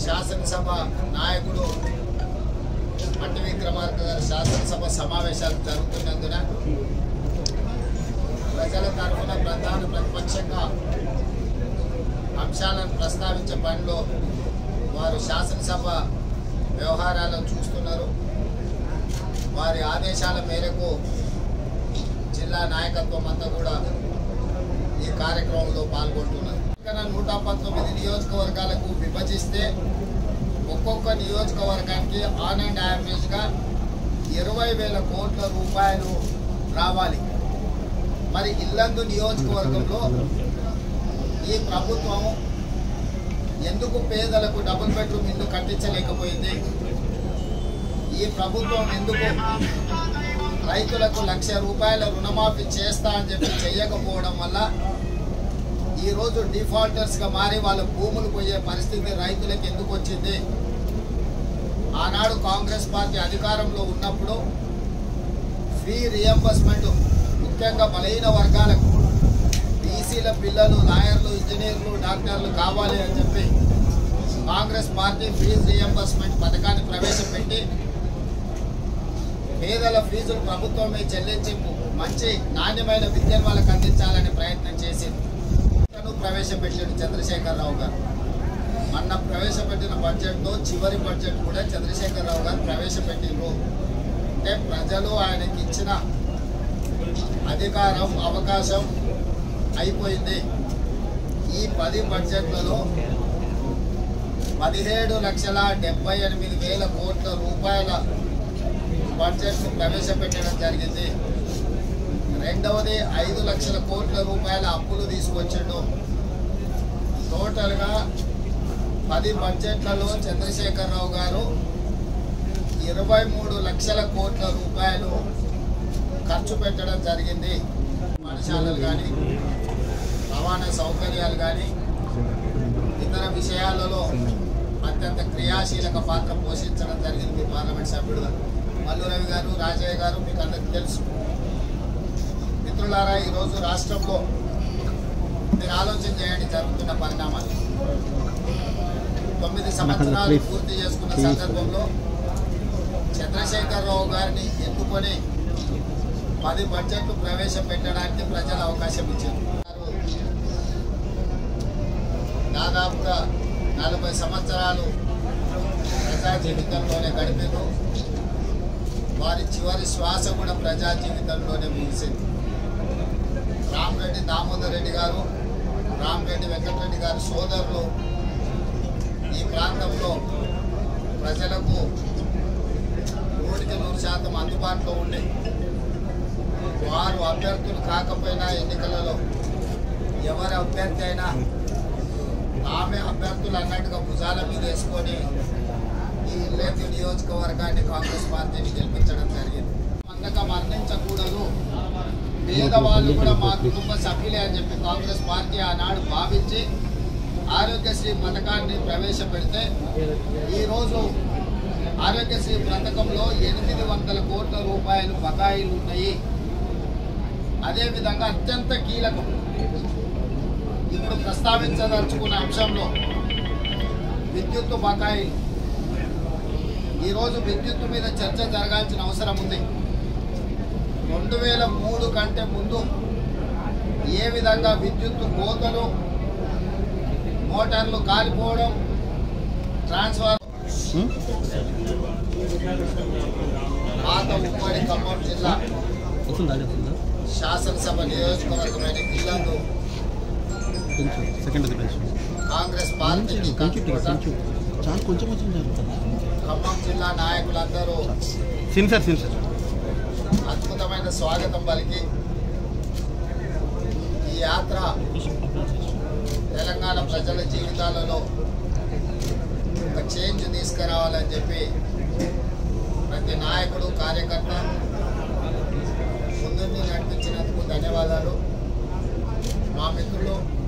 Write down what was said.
శాసనసభ నాయకుడు మట్టి విక్రమార్క గారి శాసనసభ సమావేశాలు జరుగుతున్నందున ప్రజల తరఫున ప్రధాన ప్రతిపక్షంగా అంశాలను ప్రస్తావించే పనిలో వారు శాసనసభ వ్యవహారాలను చూస్తున్నారు వారి ఆదేశాల మేరకు జిల్లా నాయకత్వం అంతా కూడా ఈ కార్యక్రమంలో పాల్గొంటున్నారు ఇక్కడ నూట పంతొమ్మిది నియోజకవర్గాలకు విభజిస్తే ఒక్కొక్క నియోజకవర్గానికి ఆన్ అండ్ యావరేజ్గా ఇరవై వేల కోట్ల రూపాయలు రావాలి మరి ఇల్లందు నియోజకవర్గంలో ఈ ప్రభుత్వం ఎందుకు పేదలకు డబుల్ బెడ్రూమ్ ఇల్లు కట్టించలేకపోయింది ఈ ప్రభుత్వం ఎందుకు రైతులకు లక్ష రూపాయల రుణమాఫీ చేస్తా అని చెప్పి చేయకపోవడం వల్ల ఈరోజు డిఫాల్టర్స్గా మారి వాళ్ళ భూములు పోయే పరిస్థితి రైతులకు ఎందుకు వచ్చింది ఆనాడు కాంగ్రెస్ పార్టీ అధికారంలో ఉన్నప్పుడు ఫీ రియంబర్స్మెంట్ ముఖ్యంగా బలహీన వర్గాలకు బీసీల పిల్లలు లాయర్లు ఇంజనీర్లు డాక్టర్లు కావాలి అని చెప్పి కాంగ్రెస్ పార్టీ ఫీజు రియంబర్స్మెంట్ పథకాన్ని ప్రవేశపెట్టి పేదల ఫీజులు ప్రభుత్వమే చెల్లించి మంచి నాణ్యమైన విద్యను వాళ్ళకి అందించాలని ప్రయత్నం చేసింది తను ప్రవేశపెట్టాడు చంద్రశేఖరరావు గారు మొన్న ప్రవేశపెట్టిన బడ్జెట్లో చివరి బడ్జెట్ కూడా చంద్రశేఖరరావు గారు ప్రవేశపెట్టిండ్రు అంటే ప్రజలు ఆయనకి ఇచ్చిన అధికారం అవకాశం అయిపోయింది ఈ పది బడ్జెట్లలో పదిహేడు లక్షల డెబ్బై ఎనిమిది వేల కోట్ల రూపాయల బడ్జెట్ను ప్రవేశపెట్టడం జరిగింది రెండవది ఐదు లక్షల కోట్ల రూపాయల అప్పులు తీసుకొచ్చిండు టోటల్గా పది బడ్జెట్లలో చంద్రశేఖరరావు గారు ఇరవై మూడు లక్షల కోట్ల రూపాయలు ఖర్చు పెట్టడం జరిగింది పాఠశాలలు కానీ రవాణా సౌకర్యాలు కానీ ఇతర విషయాలలో అత్యంత క్రియాశీలక పాత్ర పోషించడం జరిగింది మీ పార్లమెంట్ సభ్యుడుగా మల్లు రవి గారు రాజయ్య గారు మీకు అందరికి తెలుసు మిత్రులారా ఈరోజు రాష్ట్రంలో మీరు ఆలోచన చేయండి జరుగుతున్న పరిణామాలు తొమ్మిది సంవత్సరాలు పూర్తి చేసుకున్న సందర్భంలో చంద్రశేఖరరావు గారిని ఎన్నుకొని పది బడ్జెట్లు ప్రవేశపెట్టడానికి ప్రజలు అవకాశం ఇచ్చారు దాదాపుగా నలభై సంవత్సరాలు ప్రజా జీవితంలోనే గడిపారు వారి చివరి శ్వాస కూడా ప్రజా జీవితంలోనే ముగిసింది రామరెడ్డి దామోదర్ రెడ్డి గారు రామరెడ్డి వెంకటరెడ్డి గారు సోదరులు ఈ ప్రాంతంలో ప్రజలకు నూటికి నూరు శాతం అందుబాటులో ఉండి వారు అభ్యర్థులు కాకపోయినా ఎన్నికలలో ఎవరి అభ్యర్థి అయినా ఆమె అభ్యర్థులు అన్నట్టుగా భుజాల మీద వేసుకొని ఈ ఇల్లేటి నియోజకవర్గాన్ని కాంగ్రెస్ పార్టీని గెలిపించడం జరిగింది అంతగా మరణించకూడదు పేదవాళ్ళు కూడా మా కుటుంబ సభ్యులే అని చెప్పి కాంగ్రెస్ పార్టీ ఆనాడు భావించి ఆరోగ్యశ్రీ పథకాన్ని ప్రవేశపెడితే ఈరోజు ఆరోగ్యశ్రీ పథకంలో ఎనిమిది వందల కోట్ల రూపాయలు బకాయిలు ఉన్నాయి అదేవిధంగా అత్యంత కీలకం ఇప్పుడు ప్రస్తావించదలుచుకున్న అంశంలో విద్యుత్తు బకాయిలు ఈరోజు విద్యుత్తు మీద చర్చ జరగాల్సిన అవసరం ఉంది రెండు వేల మూడు కంటే ముందు ఏ విధంగా విద్యుత్తు కోతలు మోటార్లు కాలిపోవడం ట్రాన్స్ఫర్ పాత ఉమ్మడి ఖమ్మం జిల్లా వస్తుందా వస్తుందా శాసనసభ నియోజకవర్గమైన ఇల్లందు కొంచెం సెకండ్ అది కొంచెం కాంగ్రెస్ పార్టీ కొంచెం కొంచెం కొంచెం చాలా కొంచెం వచ్చింది ఖమ్మం జిల్లా నాయకులందరూ సిన్ సార్ సిన్ సార్ అద్భుతమైన స్వాగతం పలికి ఈ యాత్ర తెలంగాణ ప్రజల జీవితాలలో ఒక చేంజ్ తీసుకురావాలని చెప్పి ప్రతి నాయకుడు కార్యకర్త ముందుండి నడిపించినందుకు ధన్యవాదాలు మా మిత్రులు